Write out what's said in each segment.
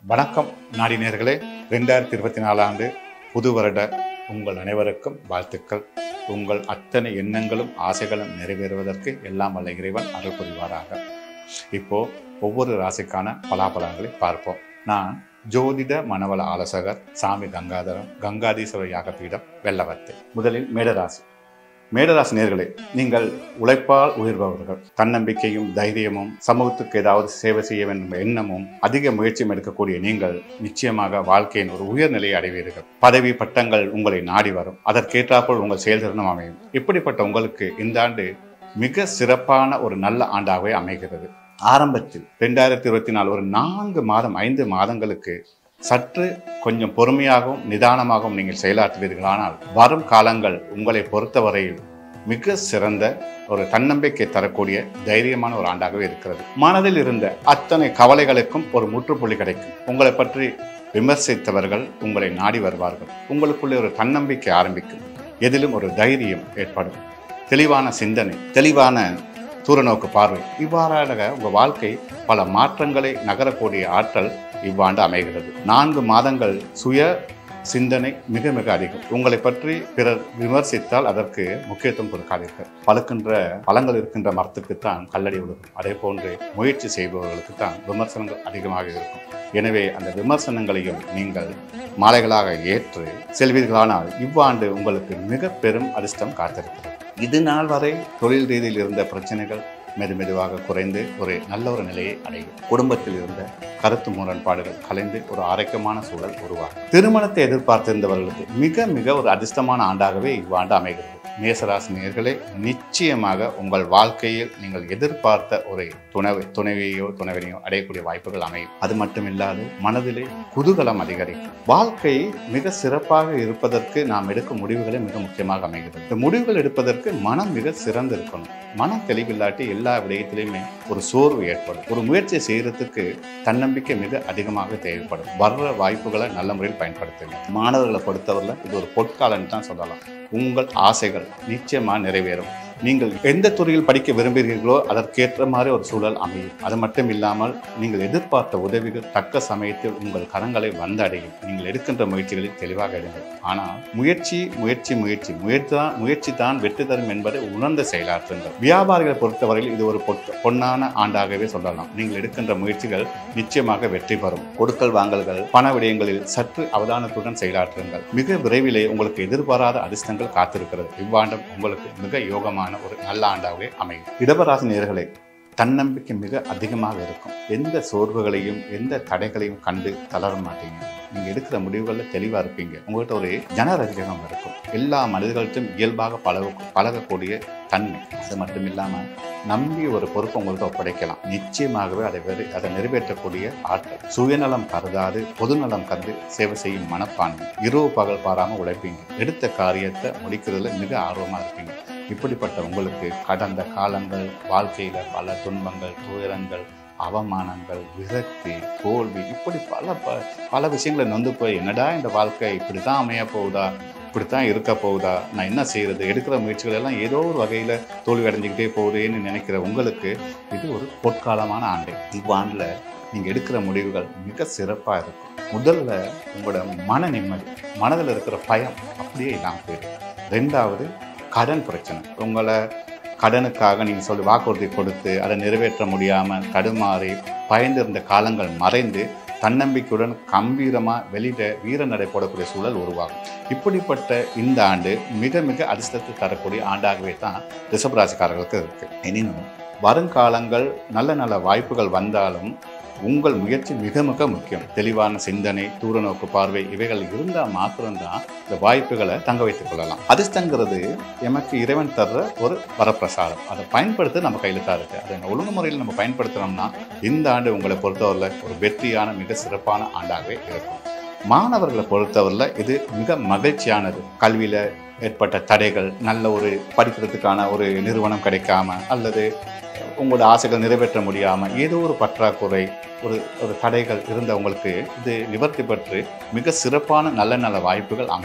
வணக்கம் நாடினர்களே ரெண்டாயிரத்தி இருபத்தி நாலாண்டு புது வருட உங்கள் அனைவருக்கும் வாழ்த்துக்கள் உங்கள் அத்தனை எண்ணங்களும் ஆசைகளும் நிறைவேறுவதற்கு எல்லாம் வல்ல இறைவன் அருள் புரிவாராக இப்போ ஒவ்வொரு ராசிக்கான பலாபலங்களை பார்ப்போம் நான் ஜோதிட மனவள ஆலோசகர் சாமி கங்காதரன் கங்காதீஸ்வர யாகபீடம் வெள்ளவத்தை முதலில் மேடராசி மேடராசி நேர்களே நீங்கள் உழைப்பால் உயர்பவர்கள் தன்னம்பிக்கையும் தைரியமும் சமூகத்துக்கு ஏதாவது சேவை செய்ய வேண்டும் எண்ணமும் அதிக முயற்சியும் எடுக்கக்கூடிய நீங்கள் நிச்சயமாக வாழ்க்கையின் ஒரு உயர்நிலையை அடைவீர்கள் பதவி பட்டங்கள் உங்களை நாடி வரும் அதற்கேற்றாற்போல் உங்கள் செயல்திறனும் அமையும் இப்படிப்பட்ட உங்களுக்கு இந்த ஆண்டு மிக சிறப்பான ஒரு நல்ல ஆண்டாகவே அமைகிறது ஆரம்பத்தில் ரெண்டாயிரத்தி இருபத்தி நாலு ஒரு நான்கு மாதம் ஐந்து மாதங்களுக்கு சற்று கொஞ்சம் பொறுமையாகவும் நிதானமாகவும் நீங்கள் செயலாற்றுவீர்களானால் வரும் காலங்கள் உங்களை பொறுத்தவரையில் மிக சிறந்த ஒரு தன்னம்பிக்கை தரக்கூடிய தைரியமான ஒரு ஆண்டாகவே இருக்கிறது மனதில் இருந்த அத்தனை கவலைகளுக்கும் ஒரு முற்றுப்புள்ளி கிடைக்கும் உங்களை பற்றி விமர்சித்தவர்கள் உங்களை நாடி வருவார்கள் உங்களுக்குள்ளே ஒரு தன்னம்பிக்கை ஆரம்பிக்கும் எதிலும் ஒரு தைரியம் ஏற்படும் தெளிவான சிந்தனை தெளிவான தூரநோக்கு பார்வை இவ்வாறாக உங்கள் வாழ்க்கை பல மாற்றங்களை நகரக்கூடிய ஆற்றல் இவ்வாண்டு அமைகிறது நான்கு மாதங்கள் சுய சிந்தனை மிக மிக அதிகம் உங்களை பற்றி பிறர் விமர்சித்தால் அதற்கு முக்கியத்துவம் கொடுக்காதீர்கள் பழுக்கின்ற பழங்கள் இருக்கின்ற மரத்துக்குத்தான் கல்லடி விழுகும் அதே போன்று முயற்சி செய்பவர்களுக்கு தான் விமர்சனங்கள் அதிகமாக இருக்கும் எனவே அந்த விமர்சனங்களையும் நீங்கள் மாலைகளாக ஏற்று செல்வீர்களானால் இவ்வாண்டு உங்களுக்கு மிக பெரும் அதிர்ஷ்டம் காத்திருக்கிறது இது நாள் வரை தொழில் ரீதியில் இருந்த பிரச்சனைகள் மெது மெதுவாக குறைந்து ஒரு நல்ல ஒரு நிலையை அடையும் குடும்பத்தில் இருந்த கருத்து முரண்பாடுகள் கலைந்து ஒரு ஆரோக்கியமான சூழல் உருவாகும் திருமணத்தை எதிர்பார்த்திருந்தவர்களுக்கு மிக மிக ஒரு அதிர்ஷ்டமான ஆண்டாகவே இவ்வாண்டு அமைகிறது மேசராசி நேர்களே நிச்சயமாக உங்கள் வாழ்க்கையில் நீங்கள் எதிர்பார்த்த ஒரு துணை துணைவியோ துணைவனையோ அடையக்கூடிய வாய்ப்புகள் அமையும் அது மட்டுமில்லாது மனதிலே குதூகலம் அதிகரிக்கும் வாழ்க்கை மிக சிறப்பாக இருப்பதற்கு நாம் எடுக்கும் முடிவுகளே மிக முக்கியமாக அமைகிறது இந்த முடிவுகள் எடுப்பதற்கு மனம் மிக சிறந்து இருக்கணும் மனம் தெளிவில்லாட்டி எல்லா விடயத்திலையுமே ஒரு சோர்வு ஏற்படும் ஒரு முயற்சி செய்யறதுக்கு தன்னம்பிக்கை மிக அதிகமாக தேவைப்படும் வர்ற வாய்ப்புகளை நல்ல முறையில் பயன்படுத்துங்க மாணவர்களை பொறுத்தவரையில் இது ஒரு பொற்காலன்னு தான் சொல்லலாம் உங்கள் ஆசைகள் நிச்சயமாக நிறைவேறும் நீங்கள் எந்த துறையில் படிக்க விரும்புகிறீர்களோ அதற்கேற்ற மாதிரி ஒரு சூழல் அமையும் அது மட்டும் இல்லாமல் நீங்கள் எதிர்பார்த்த உதவிகள் தக்க சமயத்தில் உங்கள் கரங்களை வந்தடையும் நீங்கள் எடுக்கின்ற முயற்சிகளில் தெளிவாக எடுங்கள் ஆனால் முயற்சி முயற்சி முயற்சி முயற்சி தான் முயற்சி தான் வெற்றி தரும் என்பதை உணர்ந்து செயலாற்றுங்கள் வியாபாரிகளை பொறுத்தவரையில் இது ஒரு பொட்- பொன்னான ஆண்டாகவே சொல்லலாம் நீங்கள் எடுக்கின்ற முயற்சிகள் நிச்சயமாக வெற்றி பெறும் கொடுக்கல் வாங்கல்கள் பண விடயங்களில் சற்று அவதானத்துடன் செயலாற்றுங்கள் மிக விரைவிலே உங்களுக்கு எதிர்பாராத அதிர்ஷ்டங்கள் காத்திருக்கிறது இவ்வாண்டும் உங்களுக்கு மிக யோகமான ஒரு நல்ல ஆண்டாகவே அமையும் இடபராசி நேர்களே தன்னம்பிக்கை மிக அதிகமாக இருக்கும் எந்த சோர்வுகளையும் எந்த தடைகளையும் கண்டு தளர மாட்டீங்க நீங்கள் எடுக்கிற முடிவுகளில் தெளிவாக இருப்பீங்க உங்கள்கிட்ட ஒரு ஜனரஞ்சகம் இருக்கும் எல்லா மனிதர்கள்ட்டும் இயல்பாக பழக பழகக்கூடிய தன்மை அது மட்டும் இல்லாமல் நம்பி ஒரு பொறுப்பை உங்கள்கிட்ட ஒப்படைக்கலாம் நிச்சயமாகவே அதை வெறு அதை நிறைவேற்றக்கூடிய ஆற்றல் சுயநலம் கருதாது பொதுநலம் கருது சேவை செய்யும் மனப்பான்மை இரவு பகல் பாராமல் உழைப்பீங்க எடுத்த காரியத்தை முடிக்கிறதுல மிக ஆர்வமாக இருப்பீங்க இப்படிப்பட்ட உங்களுக்கு கடந்த காலங்கள் வாழ்க்கையில பல துன்பங்கள் துயரங்கள் அவமானங்கள் விரக்தி தோல்வி இப்படி பல ப பல விஷயங்களை நொந்து போய் என்னடா இந்த வாழ்க்கை இப்படி தான் அமைய போகுதா இப்படித்தான் இருக்க போகுதா நான் என்ன செய்யறது எடுக்கிற முயற்சிகள் எல்லாம் ஏதோ ஒரு வகையில் தோல்வி அடைஞ்சிக்கிட்டே போகுதேன்னு நினைக்கிற உங்களுக்கு இது ஒரு பொற்காலமான ஆண்டு இவ்வாண்டில் நீங்கள் எடுக்கிற முடிவுகள் மிக சிறப்பாக இருக்கும் முதல்ல உங்களோட மன நிம்மதி மனதில் இருக்கிற பயம் அப்படியே இல்லாமல் போயிடும் ரெண்டாவது கடன் பிரச்சனை உங்களை கடனுக்காக நீங்கள் சொல்லி வாக்குறுதி கொடுத்து அதை நிறைவேற்ற முடியாமல் தடுமாறி பயந்திருந்த காலங்கள் மறைந்து தன்னம்பிக்கையுடன் கம்பீரமாக வெளியிட வீர நடை போடக்கூடிய சூழல் உருவாகும் இப்படிப்பட்ட இந்த ஆண்டு மிக மிக அதிர்ஷ்டத்தை தரக்கூடிய ஆண்டாகவே தான் ரிஷபராசிக்காரர்களுக்கு இருக்கு எனினும் வருங்காலங்கள் நல்ல நல்ல வாய்ப்புகள் வந்தாலும் உங்கள் முயற்சி மிக மிக முக்கியம் தெளிவான சிந்தனை தூரநோக்கு பார்வை இவைகள் இருந்தால் மாத்திரம்தான் இந்த வாய்ப்புகளை தங்க வைத்துக் கொள்ளலாம் அதிர்ஷ்டங்கிறது எமக்கு இறைவன் தர்ற ஒரு வரப்பிரசாதம் அதை பயன்படுத்த நம்ம கையில் தான் இருக்கு அதை ஒழுங்குமுறையில் நம்ம பயன்படுத்தினோம்னா இந்த ஆண்டு உங்களை பொறுத்தவரையில் ஒரு வெற்றியான மிக சிறப்பான ஆண்டாகவே இருக்கும் மாணவர்களை பொறுத்தவரையில் இது மிக மகிழ்ச்சியானது கல்வியில் ஏற்பட்ட தடைகள் நல்ல ஒரு படிக்கிறதுக்கான ஒரு நிறுவனம் கிடைக்காம அல்லது உங்களோட ஆசைகள் நிறைவேற்ற முடியாமல் ஏதோ ஒரு பற்றாக்குறை ஒரு ஒரு தடைகள் இருந்தவங்களுக்கு இது நிவர்த்தி பெற்று மிக சிறப்பான நல்ல நல்ல வாய்ப்புகள் அமையும்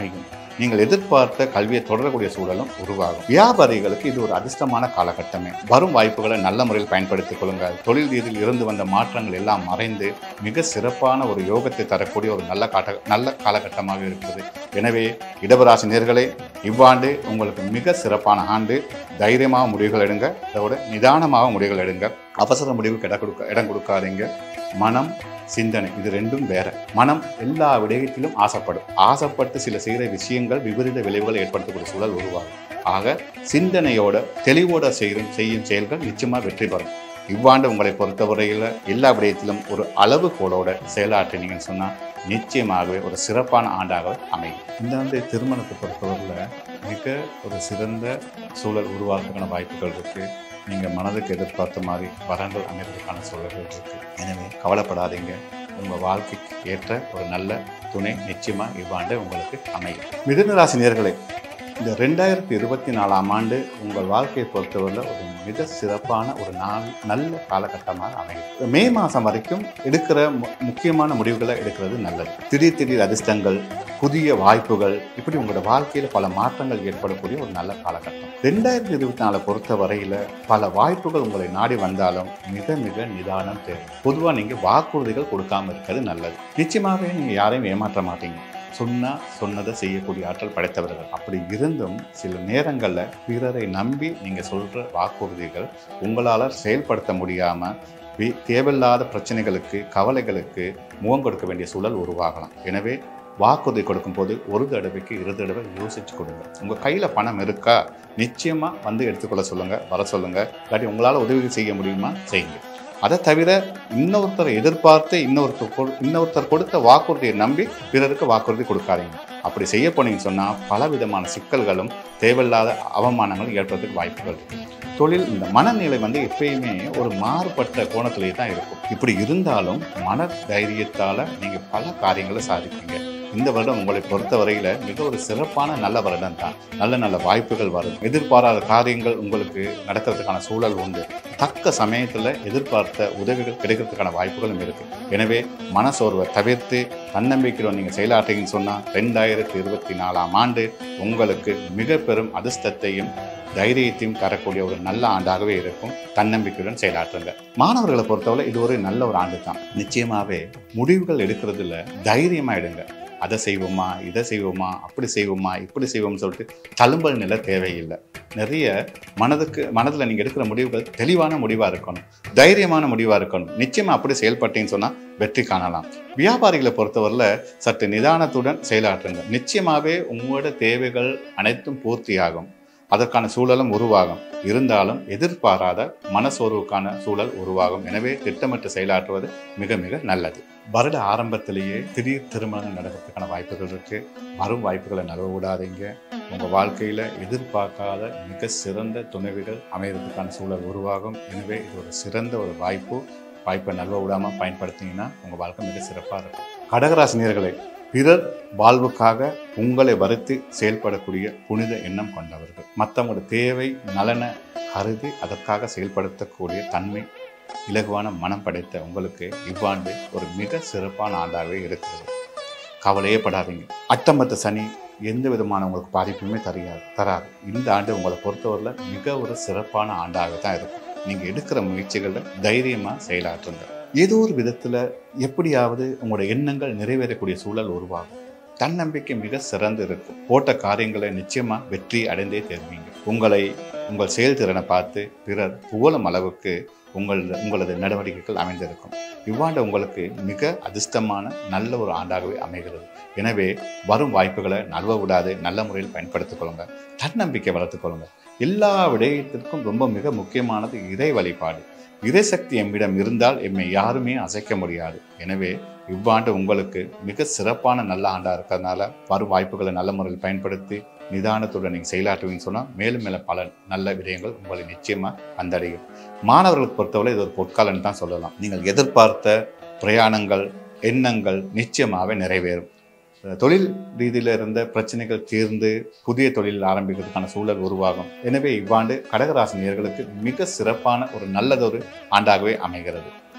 நீங்கள் எதிர்பார்த்த கல்வியை தொடரக்கூடிய சூழலும் உருவாகும் வியாபாரிகளுக்கு இது ஒரு அதிர்ஷ்டமான காலகட்டமே வரும் வாய்ப்புகளை நல்ல முறையில் பயன்படுத்திக் கொள்ளுங்கள் தொழில் ரீதியில் இருந்து வந்த மாற்றங்கள் எல்லாம் மறைந்து மிக சிறப்பான ஒரு யோகத்தை தரக்கூடிய ஒரு நல்ல காட்ட நல்ல காலகட்டமாக இருக்கிறது எனவே இடவராசி நேர்களே இவ்வாண்டு உங்களுக்கு மிக சிறப்பான ஆண்டு தைரியமாக முடிவுகள் எடுங்க அதோட நிதானமாக முடிவுகள் எடுங்க அவசர முடிவுக்கு இடம் கொடுக்க இடம் கொடுக்காதீங்க மனம் சிந்தனை இது ரெண்டும் வேற மனம் எல்லா விடயத்திலும் ஆசைப்படும் ஆசைப்பட்டு சில செய்கிற விஷயங்கள் விபரீத விளைவுகளை ஏற்படுத்தக்கூடிய சூழல் உருவாகும் ஆக சிந்தனையோட தெளிவோட செய்யும் செய்யும் செயல்கள் நிச்சயமாக வெற்றி பெறும் இவ்வாண்டு உங்களை பொறுத்தவரையில் எல்லா விடயத்திலும் ஒரு அளவுகோலோட செயலாற்றினீங்கன்னு சொன்னால் நிச்சயமாகவே ஒரு சிறப்பான ஆண்டாக அமையும் இந்த ஆண்டு திருமணத்தை பொறுத்தவரையில் மிக ஒரு சிறந்த சூழல் உருவாக்குறதுக்கான வாய்ப்புகள் இருக்குது நீங்கள் மனதுக்கு எதிர்பார்த்த மாதிரி வரங்கள் அமைவதற்கான சூழல்கள் இருக்குது எனவே கவலைப்படாதீங்க உங்கள் வாழ்க்கைக்கு ஏற்ற ஒரு நல்ல துணை நிச்சயமாக இவ்வாண்டு உங்களுக்கு அமையும் மிதுன ராசி நேயர்களே இந்த ரெண்டாயிரத்தி இருபத்தி நாலாம் ஆண்டு உங்கள் வாழ்க்கையை பொறுத்தவரையில் ஒரு மிக சிறப்பான ஒரு நாள் நல்ல காலகட்டமாக அமையும் மே மாதம் வரைக்கும் எடுக்கிற மு- முக்கியமான முடிவுகளை எடுக்கிறது நல்லது திடீர் திடீர் அதிர்ஷ்டங்கள் புதிய வாய்ப்புகள் இப்படி உங்களோட வாழ்க்கையில் பல மாற்றங்கள் ஏற்படக்கூடிய ஒரு நல்ல காலகட்டம் ரெண்டாயிரத்தி இருபத்தி நாலை பொறுத்த வரையில் பல வாய்ப்புகள் உங்களை நாடி வந்தாலும் மிக மிக நிதானம் தேவை பொதுவாக நீங்கள் வாக்குறுதிகள் கொடுக்காம இருக்கிறது நல்லது நிச்சயமாகவே நீங்கள் யாரையும் ஏமாற்ற மாட்டீங்க சொன்னா சொன்னதை செய்யக்கூடிய ஆற்றல் படைத்தவர்கள் அப்படி இருந்தும் சில நேரங்களில் பிறரை நம்பி நீங்கள் சொல்கிற வாக்குறுதிகள் உங்களால் செயல்படுத்த முடியாமல் வி- தேவையில்லாத பிரச்சனைகளுக்கு கவலைகளுக்கு முகம் கொடுக்க வேண்டிய சூழல் உருவாகலாம் எனவே வாக்குறுதி கொடுக்கும்போது ஒரு தடவைக்கு இரு தடவை யோசிச்சு கொடுங்க உங்கள் கையில் பணம் இருக்கா நிச்சயமாக வந்து எடுத்துக்கொள்ள சொல்லுங்கள் வர சொல்லுங்கள் இல்லாட்டி உங்களால் உதவி செய்ய முடியுமா செய்யுங்க அதை தவிர இன்னொருத்தரை எதிர்பார்த்து இன்னொருத்தர் கொடு- இன்னொருத்தர் கொடுத்த வாக்குறுதியை நம்பி பிறருக்கு வாக்குறுதி கொடுக்காதீங்க அப்படி செய்ய போனீங்கன்னு சொன்னால் பலவிதமான சிக்கல்களும் தேவையில்லாத அவமானங்களும் ஏற்படுறதுக்கு வாய்ப்புகள் இருக்கு தொழில் இந்த மனநிலை வந்து எப்பயுமே ஒரு மாறுபட்ட கோணத்திலே தான் இருக்கும் இப்படி இருந்தாலும் மன தைரியத்தால் நீங்கள் பல காரியங்களை சாதிப்பீங்க இந்த வருடம் உங்களை பொறுத்தவரையில் மிக ஒரு சிறப்பான நல்ல வருடம் தான் நல்ல நல்ல வாய்ப்புகள் வரும் எதிர்பாராத காரியங்கள் உங்களுக்கு நடக்கிறதுக்கான சூழல் உண்டு தக்க சமயத்தில் எதிர்பார்த்த உதவிகள் கிடைக்கிறதுக்கான வாய்ப்புகளும் இருக்கு எனவே மனசோர்வை தவிர்த்து தன்னம்பிக்கையோட நீங்கள் செயலாற்றீங்கன்னு சொன்னால் ரெண்டாயிரத்தி இருபத்தி நாலாம் ஆண்டு உங்களுக்கு மிக பெரும் அதிர்ஷ்டத்தையும் தைரியத்தையும் தரக்கூடிய ஒரு நல்ல ஆண்டாகவே இருக்கும் தன்னம்பிக்கையுடன் செயலாற்றுங்க மாணவர்களை பொறுத்தவரை இது ஒரு நல்ல ஒரு ஆண்டு தான் நிச்சயமாகவே முடிவுகள் எடுக்கிறதுல தைரியமாக எடுங்க அதை செய்வோமா இதை செய்வோமா அப்படி செய்வோமா இப்படி செய்வோம்னு சொல்லிட்டு தழும்பல் நிலை தேவையில்லை நிறைய மனதுக்கு மனதில் நீங்கள் எடுக்கிற முடிவுகள் தெளிவான முடிவாக இருக்கணும் தைரியமான முடிவாக இருக்கணும் நிச்சயமாக அப்படி செயல்பட்டீங்கன்னு சொன்னால் வெற்றி காணலாம் வியாபாரிகளை பொறுத்தவரையில் சற்று நிதானத்துடன் செயலாற்றுங்க நிச்சயமாகவே உங்களோட தேவைகள் அனைத்தும் பூர்த்தியாகும் அதற்கான சூழலும் உருவாகும் இருந்தாலும் எதிர்பாராத மனசோர்வுக்கான சூழல் உருவாகும் எனவே திட்டமிட்டு செயலாற்றுவது மிக மிக நல்லது வருட ஆரம்பத்திலேயே திடீர் திருமணம் நடக்கிறதுக்கான வாய்ப்புகள் இருக்கு வரும் வாய்ப்புகளை நழுவ விடாதீங்க உங்க வாழ்க்கையில எதிர்பார்க்காத மிக சிறந்த துணைவிகள் அமையறதுக்கான சூழல் உருவாகும் எனவே இது ஒரு சிறந்த ஒரு வாய்ப்பு வாய்ப்பை நழுவ விடாம பயன்படுத்திங்கன்னா உங்க வாழ்க்கை மிக சிறப்பாக இருக்கும் கடகராசினியர்களே பிறர் வாழ்வுக்காக உங்களை வருத்தி செயல்படக்கூடிய புனித எண்ணம் கொண்டவர்கள் மற்றவங்களோட தேவை நலனை கருதி அதற்காக செயல்படுத்தக்கூடிய தன்மை இலகுவான மனம் படைத்த உங்களுக்கு இவ்வாண்டு ஒரு மிக சிறப்பான ஆண்டாகவே இருக்கிறது கவலையே படாதீங்க அட்டமத்த சனி எந்த விதமான உங்களுக்கு பாதிப்புமே தரையாது தராது இந்த ஆண்டு உங்களை பொறுத்தவரையில் மிக ஒரு சிறப்பான ஆண்டாக தான் இருக்கும் நீங்கள் எடுக்கிற முயற்சிகளில் தைரியமாக செயலாற்றுங்க ஏதோ ஒரு விதத்தில் எப்படியாவது உங்களோட எண்ணங்கள் நிறைவேறக்கூடிய சூழல் உருவாகும் தன்னம்பிக்கை மிக சிறந்து இருக்கும் போட்ட காரியங்களை நிச்சயமாக வெற்றி அடைந்தே தருவீங்க உங்களை உங்கள் செயல்திறனை பார்த்து பிறர் புகழும் அளவுக்கு உங்களது உங்களது நடவடிக்கைகள் அமைந்திருக்கும் இவ்வாண்டு உங்களுக்கு மிக அதிர்ஷ்டமான நல்ல ஒரு ஆண்டாகவே அமைகிறது எனவே வரும் வாய்ப்புகளை நழுவ விடாது நல்ல முறையில் பயன்படுத்திக் கொள்ளுங்க தன்னம்பிக்கை வளர்த்துக் கொள்ளுங்க எல்லா விடயத்திற்கும் ரொம்ப மிக முக்கியமானது இறை வழிபாடு இறைசக்தி எம்மிடம் இருந்தால் எம்மை யாருமே அசைக்க முடியாது எனவே இவ்வாண்டு உங்களுக்கு மிக சிறப்பான நல்ல ஆண்டாக இருக்கிறதுனால வரும் வாய்ப்புகளை நல்ல முறையில் பயன்படுத்தி நிதானத்துடன் நீங்கள் செயலாற்றுவீங்கன்னு சொன்னால் மேலும் மேலும் பல நல்ல விடயங்கள் உங்களை நிச்சயமாக வந்தடையும் மாணவர்களுக்கு பொறுத்தவரை இது ஒரு பொற்காலன்னு தான் சொல்லலாம் நீங்கள் எதிர்பார்த்த பிரயாணங்கள் எண்ணங்கள் நிச்சயமாகவே நிறைவேறும் தொழில் ரீதியில் இருந்த பிரச்சனைகள் தீர்ந்து புதிய தொழில் ஆரம்பிக்கிறதுக்கான சூழல் உருவாகும் எனவே இவ்வாண்டு கடகராசி நேயர்களுக்கு மிக சிறப்பான ஒரு நல்லதொரு ஆண்டாகவே அமைகிறது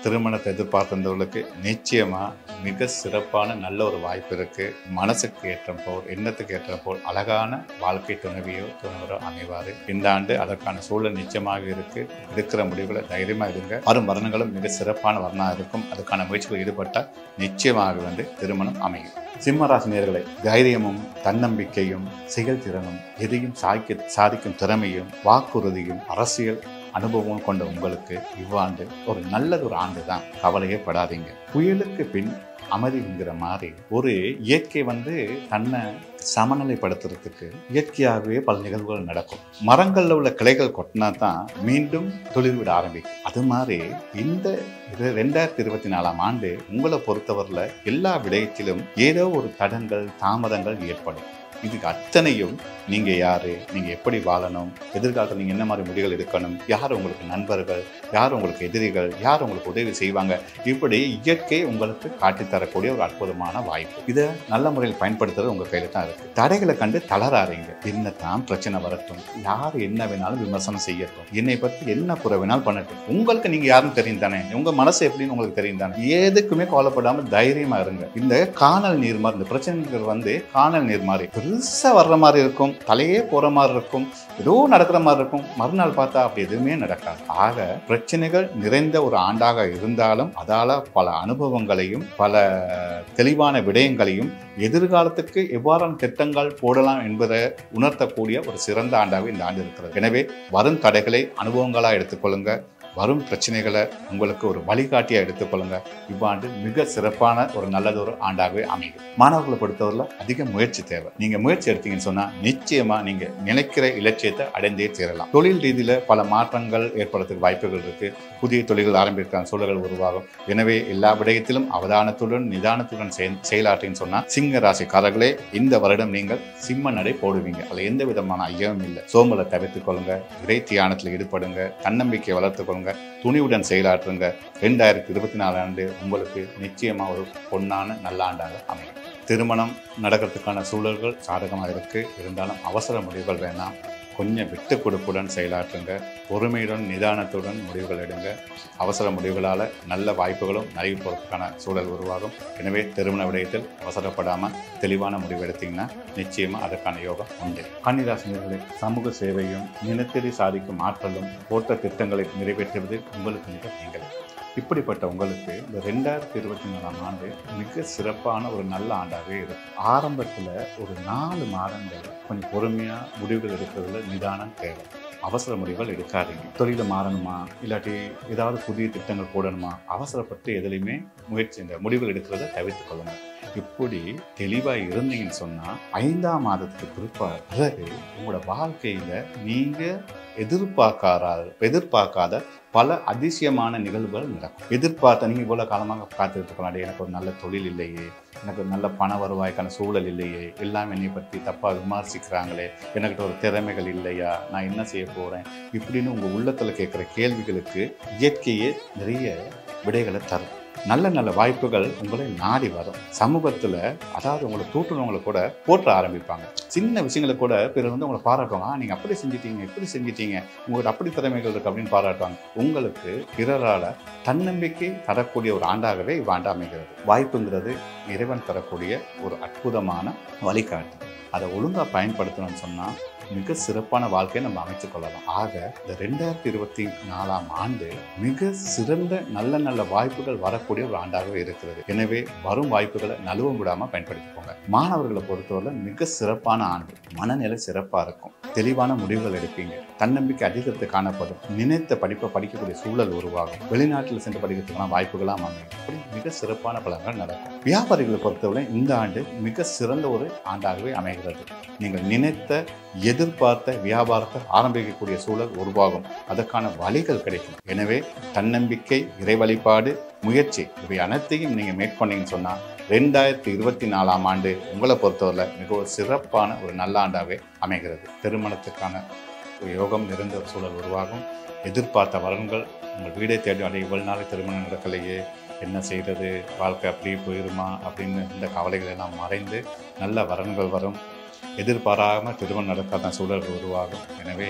திருமணத்தை எதிர்பார்த்தவர்களுக்கு நிச்சயமா மிக சிறப்பான நல்ல ஒரு வாய்ப்பு இருக்கு மனசுக்கு ஏற்ற போல் எண்ணத்துக்கு ஏற்ற போல் அழகான வாழ்க்கை துணைவியோ துணைவரோ அமைவார் இந்த ஆண்டு அதற்கான சூழல் நிச்சயமாக இருக்கு எடுக்கிற முடிவுகளை தைரியமா இருங்க வரும் வருணங்களும் மிக சிறப்பான வர்ணா இருக்கும் அதுக்கான முயற்சிகள் ஈடுபட்டால் நிச்சயமாக வந்து திருமணம் அமையும் சிம்மராசினியர்களை தைரியமும் தன்னம்பிக்கையும் செயல்திறனும் எதையும் சாய்க்க சாதிக்கும் திறமையும் வாக்குறுதியும் அரசியல் அனுபவம் கொண்ட உங்களுக்கு இவ்வாண்டு ஒரு நல்லது ஒரு ஆண்டு தான் கவலையே படாதீங்க புயலுக்கு பின் அமைதிங்கிற மாதிரி ஒரு இயற்கை வந்து தன்னை சமநிலைப்படுத்துறதுக்கு இயற்கையாகவே பல நிகழ்வுகள் நடக்கும் மரங்களில் உள்ள கிளைகள் கொட்டினா தான் மீண்டும் துளிர் விட ஆரம்பிக்கும் அது மாதிரி இந்த இது ரெண்டாயிரத்தி இருபத்தி நாலாம் ஆண்டு உங்களை பொறுத்தவரையில் எல்லா விடயத்திலும் ஏதோ ஒரு தடங்கள் தாமதங்கள் ஏற்படும் இதுக்கு அத்தனையும் நீங்க யாரு நீங்க எப்படி வாழணும் எதிர்காலத்தில் நீங்க என்ன மாதிரி முடிவுகள் எடுக்கணும் யார் உங்களுக்கு நண்பர்கள் யார் உங்களுக்கு எதிரிகள் யார் உங்களுக்கு உதவி செய்வாங்க இப்படி இயற்கை உங்களுக்கு காட்டி தரக்கூடிய ஒரு அற்புதமான வாய்ப்பு இதை நல்ல முறையில் பயன்படுத்துறது உங்க கையில தான் இருக்கு தடைகளை கண்டு தளராறீங்க என்னத்தான் பிரச்சனை வரட்டும் யார் என்ன வேணாலும் விமர்சனம் செய்யட்டும் என்னை பத்தி என்ன குறை வேணாலும் பண்ணட்டும் உங்களுக்கு நீங்க யாருன்னு தெரியும் தானே உங்க மனசு எப்படின்னு உங்களுக்கு தெரியும் தானே எதுக்குமே கவலைப்படாம தைரியமா இருங்க இந்த காணல் நீர் மாதிரி இந்த பிரச்சனைகள் வந்து காணல் நீர் மாதிரி பெருசா வர்ற மாதிரி இருக்கும் தலையே போற மாதிரி இருக்கும் ஏதோ நடக்கிற மாதிரி இருக்கும் மறுநாள் பார்த்தா அப்படி எதுவுமே நடக்காது ஆக பிரச்சனைகள் நிறைந்த ஒரு ஆண்டாக இருந்தாலும் அதால பல அனுபவங்களையும் பல தெளிவான விடயங்களையும் எதிர்காலத்துக்கு எவ்வாறான திட்டங்கள் போடலாம் என்பதை உணர்த்தக்கூடிய ஒரு சிறந்த ஆண்டாக இந்த ஆண்டு இருக்கிறது எனவே வரும் தடைகளை அனுபவங்களாக எடுத்துக்கொள்ளுங்க வரும் பிரச்சனைகளை உங்களுக்கு ஒரு வழிகாட்டியா எடுத்துக்கொள்ளுங்க இவ்வாண்டு மிக சிறப்பான ஒரு நல்லதொரு ஆண்டாகவே அமையும் மாணவர்களை பொறுத்தவரையில் அதிக முயற்சி தேவை நீங்க முயற்சி எடுத்தீங்கன்னு சொன்னா நிச்சயமா நீங்க நினைக்கிற இலட்சியத்தை அடைந்தே சேரலாம் தொழில் ரீதியில பல மாற்றங்கள் ஏற்படுறதுக்கு வாய்ப்புகள் இருக்கு புதிய தொழில்கள் ஆரம்பிக்கிற சூழல்கள் உருவாகும் எனவே எல்லா விடயத்திலும் அவதானத்துடன் நிதானத்துடன் செயல் செயலாற்றின்னு சொன்னா சிங்க ராசிக்காரர்களே இந்த வருடம் நீங்கள் சிம்ம நடை போடுவீங்க அதுல எந்த விதமான ஐயமும் இல்லை சோம்பலை தவிர்த்துக் கொள்ளுங்க இறை தியானத்தில் ஈடுபடுங்க தன்னம்பிக்கை வளர்த்துக் கொள்ளுங்க துணிவுடன் செயலாற்றுங்க ரெண்டாயிரத்தி இருபத்தி நாலு ஆண்டு உங்களுக்கு நிச்சயமா ஒரு பொன்னான நல்ல ஆண்டாக அமையும் திருமணம் நடக்கிறதுக்கான சூழல்கள் சாதகமாக இருக்கு இருந்தாலும் அவசர முடிவுகள் வேணாம் கொஞ்சம் விட்டு கொடுப்புடன் செயலாற்றுங்க பொறுமையுடன் நிதானத்துடன் முடிவுகள் எடுங்க அவசர முடிவுகளால் நல்ல வாய்ப்புகளும் நிறைய போகிறதுக்கான சூழல் உருவாகும் எனவே திருமண விடயத்தில் அவசரப்படாமல் தெளிவான முடிவு எடுத்தீங்கன்னா நிச்சயமாக அதற்கான யோகம் உண்டு கன்னிராசினியர்களே சமூக சேவையும் நினைத்தறி சாதிக்கும் ஆற்றலும் போட்ட திட்டங்களை நிறைவேற்றுவது உங்களுக்கு மிக நீங்கள் இப்படிப்பட்ட உங்களுக்கு இந்த ரெண்டாயிரத்தி இருபத்தி நாலாம் ஆண்டு மிக சிறப்பான ஒரு நல்ல ஆண்டாகவே இருக்கும் ஆரம்பத்தில் ஒரு நாலு மாதங்கள் கொஞ்சம் பொறுமையாக முடிவுகள் எடுக்கிறதுல நிதானம் தேவை அவசர முடிவுகள் எடுக்காதீங்க தொழிலை மாறணுமா இல்லாட்டி ஏதாவது புதிய திட்டங்கள் போடணுமா அவசரப்பட்டு எதுலையுமே முயற்சி இந்த முடிவுகள் எடுக்கிறத தவிர்த்து கொள்ளுங்க இப்படி தெளிவாக இருந்தீங்கன்னு சொன்னால் ஐந்தாம் மாதத்துக்கு பிற்பாடு பிறகு உங்களோட வாழ்க்கையில் நீங்கள் எதிர்பார்க்காத எதிர்பார்க்காத பல அதிசயமான நிகழ்வுகள் நடக்கும் எதிர்பார்த்த நீங்கள் இவ்வளோ காலமாக காத்துட்டு இருக்கலாம் எனக்கு ஒரு நல்ல தொழில் இல்லையே எனக்கு ஒரு நல்ல பண வருவாய்க்கான சூழல் இல்லையே எல்லாம் என்னை பற்றி தப்பாக விமர்சிக்கிறாங்களே எனக்கிட்ட ஒரு திறமைகள் இல்லையா நான் என்ன செய்ய போகிறேன் இப்படின்னு உங்கள் உள்ளத்தில் கேட்குற கேள்விகளுக்கு இயற்கையே நிறைய விடைகளை தரும் நல்ல நல்ல வாய்ப்புகள் உங்களை நாடி வரும் சமூகத்தில் அதாவது உங்களை தூட்டுனவங்களை கூட போற்ற ஆரம்பிப்பாங்க சின்ன விஷயங்களை கூட பிறர் வந்து உங்களை பாராட்டுவாங்க "ஆ, நீங்க அப்படி செஞ்சிட்டீங்க இப்படி செஞ்சிட்டீங்க உங்களுக்கு அப்படி திறமைகள் இருக்கு அப்படின்னு பாராட்டுவாங்க உங்களுக்கு பிறரால தன்னம்பிக்கை தரக்கூடிய ஒரு ஆண்டாகவே இவ்வாண்டு அமைகிறது வாய்ப்புங்கிறது இறைவன் தரக்கூடிய ஒரு அற்புதமான வழிகாட்டு அதை ஒழுங்கா பயன்படுத்தணும்னு சொன்னா மிக சிறப்பான வாழ்க்கையை நம்ம அமைத்துக் கொள்ளலாம் ஆக இந்த ரெண்டாயிரத்தி இருபத்தி நாலாம் ஆண்டு மிக சிறந்த நல்ல நல்ல வாய்ப்புகள் வரக்கூடிய ஒரு ஆண்டாகவே இருக்கிறது எனவே வரும் வாய்ப்புகளை நழுவ விடாம பயன்படுத்திக்கோங்க மாணவர்களை பொறுத்தவரை மிக சிறப்பான ஆண்டு மனநிலை சிறப்பா இருக்கும் தெளிவான முடிவுகள் எடுப்பீங்க தன்னம்பிக்கை அதிகரித்து காணப்படும் நினைத்த படிப்பை படிக்கக்கூடிய சூழல் உருவாகும் வெளிநாட்டில் சென்று படிக்கிறதுக்கான வாய்ப்புகளாம் அமையும் இப்படி மிக சிறப்பான பலன்கள் நடக்கும் வியாபாரிகளை பொறுத்தவரை இந்த ஆண்டு மிக சிறந்த ஒரு ஆண்டாகவே அமைகிறது நீங்கள் நினைத்த எதிர்பார்த்த வியாபாரத்தை ஆரம்பிக்கக்கூடிய சூழல் உருவாகும் அதற்கான வழிகள் கிடைக்கும் எனவே தன்னம்பிக்கை இறை வழிபாடு முயற்சி இவை அனைத்தையும் நீங்கள் மேற்கொண்டீங்கன்னு சொன்னால் ரெண்டாயிரத்தி இருபத்தி நாலாம் ஆண்டு உங்களை பொறுத்தவரை மிக ஒரு சிறப்பான ஒரு நல்ல ஆண்டாகவே அமைகிறது திருமணத்துக்கான ஒரு யோகம் நிறைந்த ஒரு சூழல் உருவாகும் எதிர்பார்த்த வரன்கள் உங்கள் வீடை தேடி அடைய இவ்வளவு நாள் திருமணம் நடக்கலையே என்ன செய்கிறது வாழ்க்கை அப்படியே போயிருமா அப்படின்னு இந்த கவலைகள் எல்லாம் மறைந்து நல்ல வரன்கள் வரும் எதிர்பாராமல் திருமணம் நடக்காத சூழல் உருவாகும் எனவே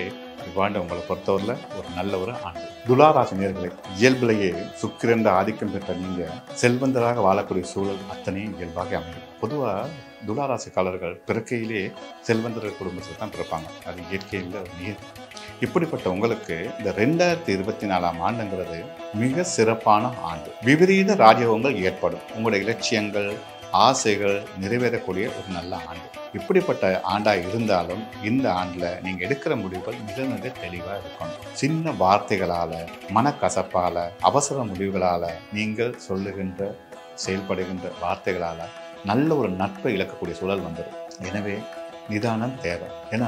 இவ்வாண்டு உங்களை பொறுத்தவரையில் ஒரு நல்ல ஒரு ஆண்டு துளாராசி நேர்களை இயல்பிலேயே சுக்கிரண்ட ஆதிக்கம் பெற்ற நீங்க செல்வந்தராக வாழக்கூடிய சூழல் அத்தனையும் இயல்பாக அமையும் பொதுவாக துளாராசிக்காரர்கள் பிறக்கையிலே செல்வந்தர் குடும்பத்தில் தான் பிறப்பாங்க அது இயற்கையில் ஒரு நீர் இப்படிப்பட்ட உங்களுக்கு இந்த ரெண்டாயிரத்தி இருபத்தி நாலாம் ஆண்டுங்கிறது மிக சிறப்பான ஆண்டு விபரீத ராஜயோகங்கள் ஏற்படும் உங்களுடைய இலட்சியங்கள் ஆசைகள் நிறைவேறக்கூடிய ஒரு நல்ல ஆண்டு இப்படிப்பட்ட ஆண்டாக இருந்தாலும் இந்த ஆண்டில் நீங்கள் எடுக்கிற முடிவுகள் மிக மிக தெளிவாக இருக்கணும் சின்ன வார்த்தைகளால் மனக்கசப்பால் அவசர முடிவுகளால் நீங்கள் சொல்லுகின்ற செயல்படுகின்ற வார்த்தைகளால் நல்ல ஒரு நட்பை இழக்கக்கூடிய சூழல் வந்துடும் எனவே நிதானம் தேவை ஏன்னா